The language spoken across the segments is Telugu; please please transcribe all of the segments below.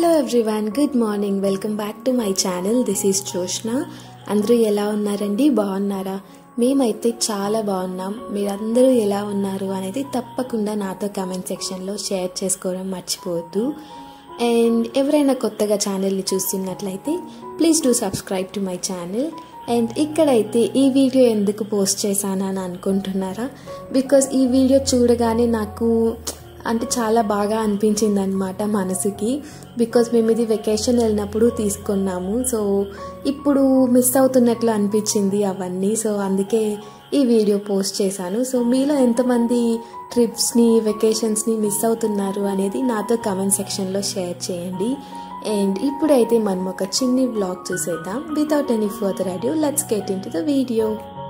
hello everyone good morning welcome back to my channel this is Joshna అందరూ ఎలా ఉన్నారండి బాగున్నారా మేమైతే చాలా బాగున్నాం మీరందరూ ఎలా ఉన్నారు అనేది తప్పకుండా నాతో కామెంట్ సెక్షన్లో షేర్ చేసుకోవడం మర్చిపోవద్దు అండ్ ఎవరైనా కొత్తగా ఛానల్ని చూస్తున్నట్లయితే please do subscribe to my channel and ఇక్కడైతే ఈ వీడియో ఎందుకు పోస్ట్ చేశానని అనుకుంటున్నారా బికాజ్ ఈ వీడియో చూడగానే నాకు అంటే చాలా బాగా అనిపించింది అనమాట మనసుకి బికాజ్ మేము ఇది వెకేషన్ వెళ్ళినప్పుడు తీసుకున్నాము సో ఇప్పుడు మిస్ అవుతున్నట్లు అనిపించింది అవన్నీ సో అందుకే ఈ వీడియో పోస్ట్ చేశాను సో మీలో ఎంతమంది ట్రిప్స్ని వెకేషన్స్ని మిస్ అవుతున్నారు అనేది నాతో కమెంట్ సెక్షన్లో షేర్ చేయండి అండ్ ఇప్పుడైతే మనం ఒక చిన్ని బ్లాగ్ చూసేద్దాం without any further adieu let's get into the video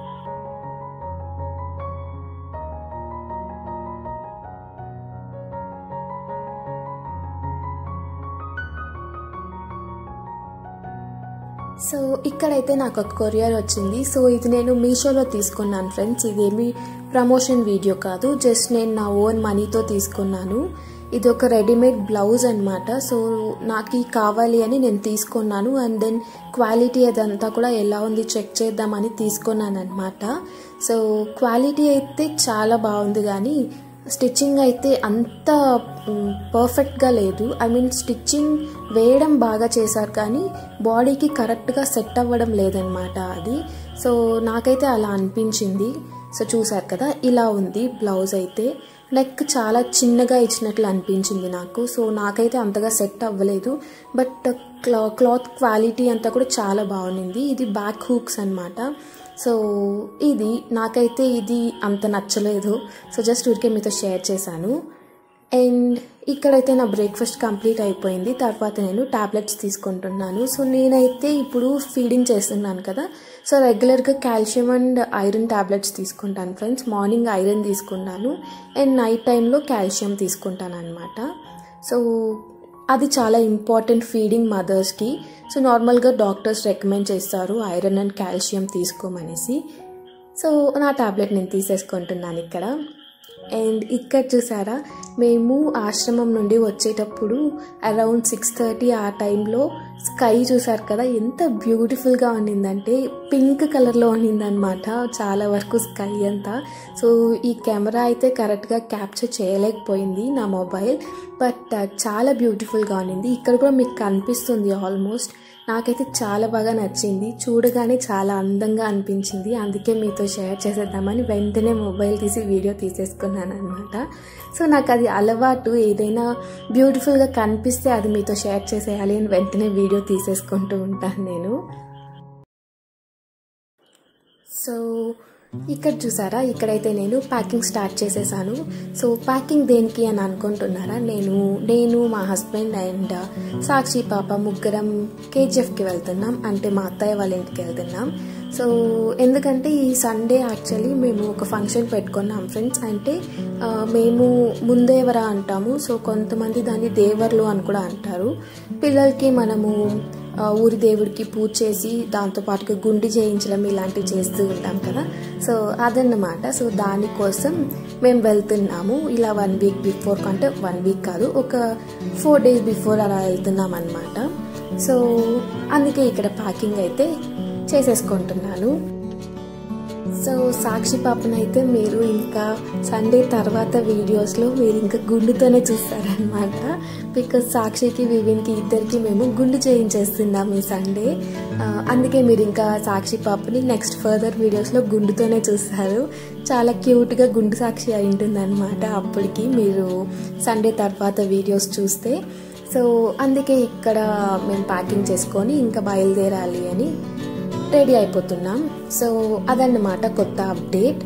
so ఇక్కడైతే నాకు ఒక కొరియర్ వచ్చింది సో ఇది నేను మీషోలో తీసుకున్నాను ఫ్రెండ్స్ ఇదేమి ప్రమోషన్ వీడియో కాదు జస్ట్ నేను నా ఓన్ మనీతో తీసుకున్నాను ఇది ఒక రెడీమేడ్ బ్లౌజ్ అనమాట సో నాకు కావాలి అని నేను తీసుకున్నాను అండ్ దెన్ క్వాలిటీ అదంతా కూడా ఎలా ఉంది చెక్ చేద్దామని తీసుకున్నాను అనమాట సో క్వాలిటీ అయితే చాలా బాగుంది కానీ స్టిచ్చింగ్ అయితే అంత పర్ఫెక్ట్గా లేదు ఐ మీన్ స్టిచ్చింగ్ వేయడం బాగా చేశారు కానీ బాడీకి కరెక్ట్గా సెట్ అవ్వడం లేదనమాట అది సో నాకైతే అలా అనిపించింది సో చూసారు కదా ఇలా ఉంది బ్లౌజ్ అయితే నెక్ చాలా చిన్నగా ఇచ్చినట్లు అనిపించింది నాకు సో నాకైతే అంతగా సెట్ అవ్వలేదు బట్ క్లా క్లాత్ క్వాలిటీ అంతా కూడా చాలా బాగుంది ఇది బ్యాక్ హూక్స్ అనమాట సో ఇది నాకైతే ఇది అంత నచ్చలేదు సో జస్ట్ ఊరికే మీతో షేర్ చేశాను అండ్ ఇక్కడైతే నా బ్రేక్ఫాస్ట్ కంప్లీట్ అయిపోయింది తర్వాత నేను ట్యాబ్లెట్స్ తీసుకుంటున్నాను సో నేనైతే ఇప్పుడు ఫీడింగ్ చేస్తున్నాను కదా సో రెగ్యులర్గా కాల్షియం అండ్ ఐరన్ ట్యాబ్లెట్స్ తీసుకుంటాను ఫ్రెండ్స్ మార్నింగ్ ఐరన్ తీసుకున్నాను అండ్ నైట్ టైంలో కాల్షియం తీసుకుంటాను అనమాట సో అది చాలా ఇంపార్టెంట్ ఫీడింగ్ మదర్స్కి సో నార్మల్గా డాక్టర్స్ రికమెండ్ చేస్తారు ఐరన్ అండ్ కాల్షియం తీసుకోమనేసి సో నా టాబ్లెట్ నేను తీసేసుకుంటున్నాను ఇక్కడ అండ్ ఇక్కడ చూసారా మేము ఆశ్రమం నుండి వచ్చేటప్పుడు అరౌండ్ సిక్స్ థర్టీ ఆ టైంలో స్కై చూసారు కదా ఎంత బ్యూటిఫుల్గా ఉండిందంటే పింక్ కలర్లో ఉండిందనమాట చాలా వరకు స్కై అంతా సో ఈ కెమెరా అయితే కరెక్ట్గా క్యాప్చర్ చేయలేకపోయింది నా మొబైల్ బట్ చాలా బ్యూటిఫుల్గా ఉండింది ఇక్కడ కూడా మీకు కనిపిస్తుంది ఆల్మోస్ట్ నాకైతే చాలా బాగా నచ్చింది చూడగానే చాలా అందంగా అనిపించింది అందుకే మీతో షేర్ చేసేద్దామని వెంటనే మొబైల్ తీసి వీడియో తీసేసుకున్నాను అనమాట సో నాకు అది అలవాటు ఏదైనా బ్యూటిఫుల్గా కనిపిస్తే అది మీతో షేర్ చేసేయాలి అని వెంటనే వీడియో తీసేసుకుంటూ ఉంటాను నేను సో ఇక్కడ చూసారా ఇక్కడైతే నేను ప్యాకింగ్ స్టార్ట్ చేసేసాను సో ప్యాకింగ్ దేనికి అని అనుకుంటున్నారా నేను నేను మా హస్బెండ్ అండ్ సాక్షి పాప ముగ్గురం కేజీఎఫ్కి వెళ్తున్నాం అంటే మా అత్తయ్య వాళ్ళ ఇంటికి వెళ్తున్నాం సో ఎందుకంటే ఈ సండే యాక్చువల్లీ మేము ఒక ఫంక్షన్ పెట్టుకున్నాం ఫ్రెండ్స్ అంటే మేము ముందేవరా అంటాము సో కొంతమంది దాన్ని దేవర్లు అని కూడా అంటారు పిల్లలకి మనము ఊరి దేవుడికి పూజ చేసి దాంతోపాటుగా గుండి చేయించడం ఇలాంటివి చేస్తూ ఉంటాం కదా సో అదన్నమాట సో దానికోసం మేము వెళ్తున్నాము ఇలా వన్ వీక్ బిఫోర్ అంటే వన్ వీక్ కాదు ఒక ఫోర్ డేస్ బిఫోర్ అలా వెళ్తున్నాం అనమాట సో అందుకే ఇక్కడ ప్యాకింగ్ అయితే చేసేసుకుంటున్నాను సో సాక్షి పాపనైతే మీరు ఇంకా సండే తర్వాత వీడియోస్లో మీరు ఇంకా గుండుతోనే చూస్తారనమాట బికాజ్ సాక్షికి వివిన్కి ఇద్దరికి మేము గుండు చేయించేస్తున్నాం ఈ సండే అందుకే మీరు ఇంకా సాక్షి పాపని నెక్స్ట్ ఫర్దర్ వీడియోస్లో గుండుతోనే చూస్తారు చాలా క్యూట్గా గుండు సాక్షి అయి ఉంటుందన్నమాట అప్పటికి మీరు సండే తర్వాత వీడియోస్ చూస్తే సో అందుకే ఇక్కడ మేము ప్యాకింగ్ చేసుకొని ఇంకా బయలుదేరాలి అని రెడీ అయిపోతున్నాం సో అదన్నమాట కొత్త అప్డేట్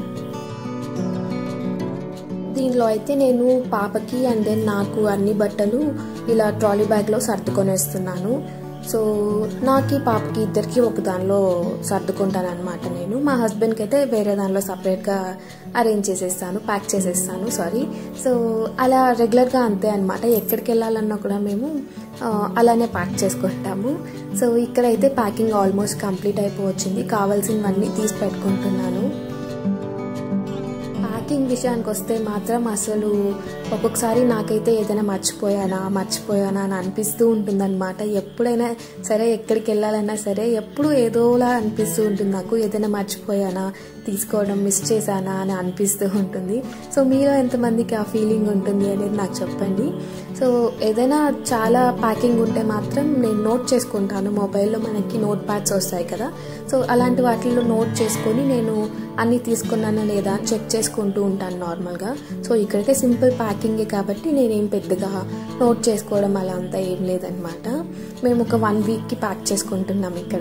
దీనిలో అయితే నేను పాపకి అండ్ దెన్ నాకు అన్ని బట్టలు ఇలా ట్రాలీ బ్యాగ్లో సర్దుకొనేస్తున్నాను సో నాకు పాపకి ఇద్దరికి ఒక దానిలో సర్దుకుంటాను అనమాట నేను మా హస్బెండ్కి అయితే వేరే దానిలో సపరేట్గా అరేంజ్ చేసేస్తాను ప్యాక్ చేసేస్తాను సారీ సో అలా రెగ్యులర్గా అంతే అనమాట ఎక్కడికి వెళ్ళాలన్నా కూడా మేము అలానే ప్యాక్ చేసుకుంటాము సో ఇక్కడైతే ప్యాకింగ్ ఆల్మోస్ట్ కంప్లీట్ అయిపోవచ్చింది కావాల్సినవన్నీ తీసి పెట్టుకుంటున్నాను ప్యాకింగ్ ప్యాకింగ్ విషయానికి వస్తే మాత్రం అసలు ఒక్కొక్కసారి నాకైతే ఏదైనా మర్చిపోయానా మర్చిపోయానా అని అనిపిస్తూ ఉంటుందన్నమాట ఎప్పుడైనా సరే ఎక్కడికి వెళ్ళాలన్నా సరే ఎప్పుడు ఏదోలా అనిపిస్తూ ఉంటుంది నాకు ఏదైనా మర్చిపోయానా తీసుకోవడం మిస్ చేశానా అని అనిపిస్తూ ఉంటుంది సో మీలో ఎంతమందికి ఆ ఫీలింగ్ ఉంటుంది అనేది నాకు చెప్పండి సో ఏదైనా చాలా ప్యాకింగ్ ఉంటే మాత్రం నేను నోట్ చేసుకుంటాను మొబైల్లో మనకి నోట్ ప్యాడ్స్ వస్తాయి కదా సో అలాంటి వాటిల్లో నోట్ చేసుకొని నేను అన్నీ తీసుకున్నానా లేదా అని చెక్ చేసుకుంటూ ఉంటాను నార్మల్గా సో ఇక్కడైతే సింపుల్ ప్యాకింగే కాబట్టి నేనేం పెద్దగా నోట్ చేసుకోవడం అలా అంతా ఏం లేదనమాట మేము ఒక వన్ వీక్కి ప్యాక్ చేసుకుంటున్నాం ఇక్కడ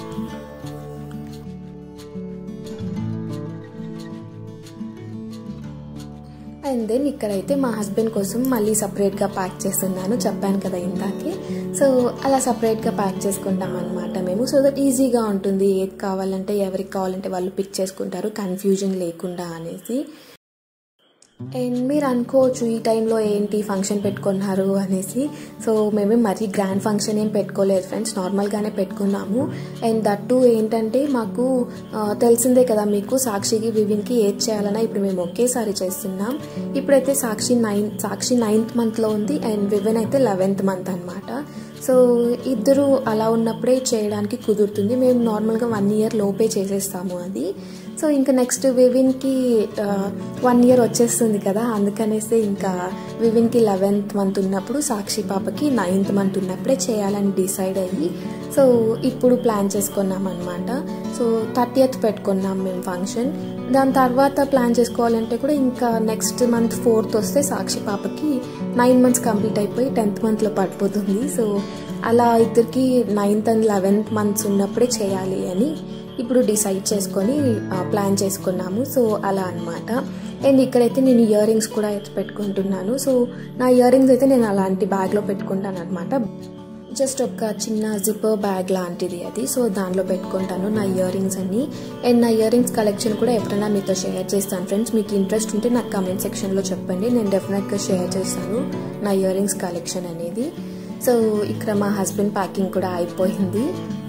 అండ్ దెన్ ఇక్కడైతే మా హస్బెండ్ కోసం మళ్ళీ సపరేట్గా ప్యాక్ చేస్తున్నాను చెప్పాను కదా ఇందాకే సో అలా సపరేట్గా ప్యాక్ చేసుకుంటాం అనమాట మేము సో దట్ ఈజీగా ఉంటుంది ఏది కావాలంటే ఎవరికి కావాలంటే వాళ్ళు పిక్ చేసుకుంటారు కన్ఫ్యూజన్ లేకుండా అనేసి అండ్ మీరు అనుకోవచ్చు ఈ టైంలో ఏంటి ఫంక్షన్ పెట్టుకున్నారు అనేసి సో మేమే మరీ గ్రాండ్ ఫంక్షన్ ఏం పెట్టుకోలేదు ఫ్రెండ్స్ నార్మల్గానే పెట్టుకున్నాము అండ్ దట్టు ఏంటంటే మాకు తెలిసిందే కదా మీకు సాక్షికి వివిన్కి ఏది చేయాలన్నా ఇప్పుడు మేము ఒకేసారి చేస్తున్నాం ఇప్పుడైతే సాక్షి నైన్ సాక్షి నైన్త్ మంత్లో ఉంది అండ్ వివిన్ అయితే లెవెన్త్ మంత్ అనమాట సో ఇద్దరు అలా ఉన్నప్పుడే చేయడానికి కుదురుతుంది మేము నార్మల్గా వన్ ఇయర్ లోపే చేసేస్తాము అది సో ఇంకా నెక్స్ట్ వివిన్కి వన్ ఇయర్ వచ్చేస్తుంది కదా అందుకనేసి ఇంకా వివిన్కి లెవెన్త్ మంత్ ఉన్నప్పుడు సాక్షి పాపకి నైన్త్ మంత్ ఉన్నప్పుడే చేయాలని డిసైడ్ అయ్యి సో ఇప్పుడు ప్లాన్ చేసుకున్నాం అనమాట సో థర్టీయత్ పెట్టుకున్నాం మేము ఫంక్షన్ దాని తర్వాత ప్లాన్ చేసుకోవాలంటే కూడా ఇంకా నెక్స్ట్ మంత్ ఫోర్త్ వస్తే సాక్షి పాపకి నైన్ మంత్స్ కంప్లీట్ అయిపోయి టెన్త్ మంత్లో పడిపోతుంది సో అలా ఇద్దరికి నైన్త్ అండ్ లెవెన్త్ మంత్స్ ఉన్నప్పుడే చేయాలి అని ఇప్పుడు డిసైడ్ చేసుకొని ప్లాన్ చేసుకున్నాము సో అలా అనమాట అండ్ ఇక్కడైతే నేను ఇయర్ రింగ్స్ కూడా అయితే పెట్టుకుంటున్నాను సో నా ఇయర్ రింగ్స్ అయితే నేను అలాంటి బ్యాగ్లో పెట్టుకుంటాను అనమాట జస్ట్ ఒక చిన్న జిప్పర్ బ్యాగ్ లాంటిది అది సో దానిలో పెట్టుకుంటాను నా ఇయర్ రింగ్స్ అన్ని అండ్ నా ఇయర్ రింగ్స్ కలెక్షన్ కూడా ఎప్పుడైనా మీతో షేర్ చేస్తాను ఫ్రెండ్స్ మీకు ఇంట్రెస్ట్ ఉంటే నాకు కమెంట్ సెక్షన్లో చెప్పండి నేను డెఫినెట్గా షేర్ చేస్తాను నా ఇయర్ రింగ్స్ కలెక్షన్ అనేది సో ఇక్కడ మా హస్బెండ్ ప్యాకింగ్ కూడా అయిపోయింది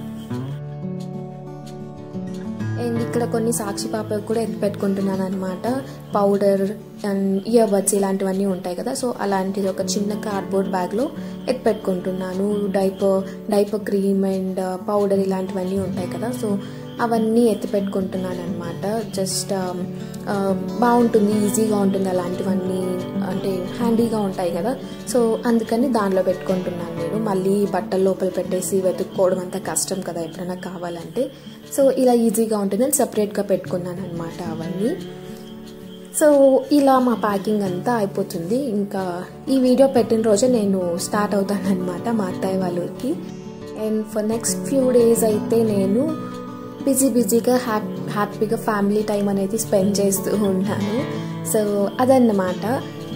అండ్ ఇక్కడ కొన్ని సాక్షి పాప కూడా ఎత్తి పెట్టుకుంటున్నాను అనమాట పౌడర్ అండ్ ఇయర్ బడ్స్ ఇలాంటివన్నీ ఉంటాయి కదా సో అలాంటిది ఒక చిన్న కార్డ్బోర్డ్ బ్యాగ్లో ఎత్తి పెట్టుకుంటున్నాను diaper diaper cream and powder ఇలాంటివన్నీ ఉంటాయి కదా సో అవన్నీ ఎత్తి పెట్టుకుంటున్నాను అనమాట జస్ట్ బాగుంటుంది ఈజీగా ఉంటుంది అలాంటివన్నీ అంటే హ్యాండీగా ఉంటాయి కదా సో అందుకని దానిలో పెట్టుకుంటున్నాను నేను మళ్ళీ బట్టల లోపల పెట్టేసి వెతుక్కోవడం అంత కష్టం కదా ఎప్పుడైనా కావాలంటే సో ఇలా ఈజీగా ఉంటుందని సపరేట్గా పెట్టుకున్నాను అనమాట అవన్నీ సో ఇలా మా ప్యాకింగ్ అంతా అయిపోతుంది ఇంకా ఈ వీడియో పెట్టిన రోజే నేను స్టార్ట్ అవుతాను అనమాట మా అత్తయ్య వాళ్ళ ఊరికి and for next few days అయితే నేను బిజీ బిజీగా హ్యాపీ హ్యాపీగా ఫ్యామిలీ టైం అనేది స్పెండ్ చేస్తూ ఉన్నాను సో అదన్నమాట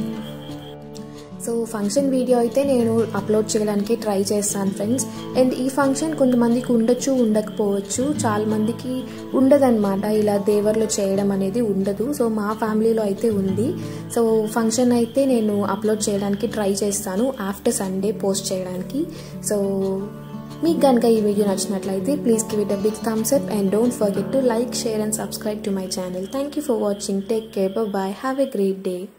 సో ఫంక్షన్ వీడియో అయితే నేను అప్లోడ్ చేయడానికి ట్రై చేస్తాను ఫ్రెండ్స్ అండ్ ఈ ఫంక్షన్ కొంతమందికి ఉండొచ్చు ఉండకపోవచ్చు చాలా మందికి ఉండదన్నమాట ఇలా దేవర్లో చేయడం అనేది ఉండదు సో మా ఫ్యామిలీలో అయితే ఉంది సో ఫంక్షన్ అయితే నేను అప్లోడ్ చేయడానికి ట్రై చేస్తాను ఆఫ్టర్ సండే పోస్ట్ చేయడానికి సో మీకు కనుక ఈ వీడియో నచ్చినట్లయితే please give it a big thumbs up and don't forget to like share and subscribe to my channel thank you for watching take care bye have a great day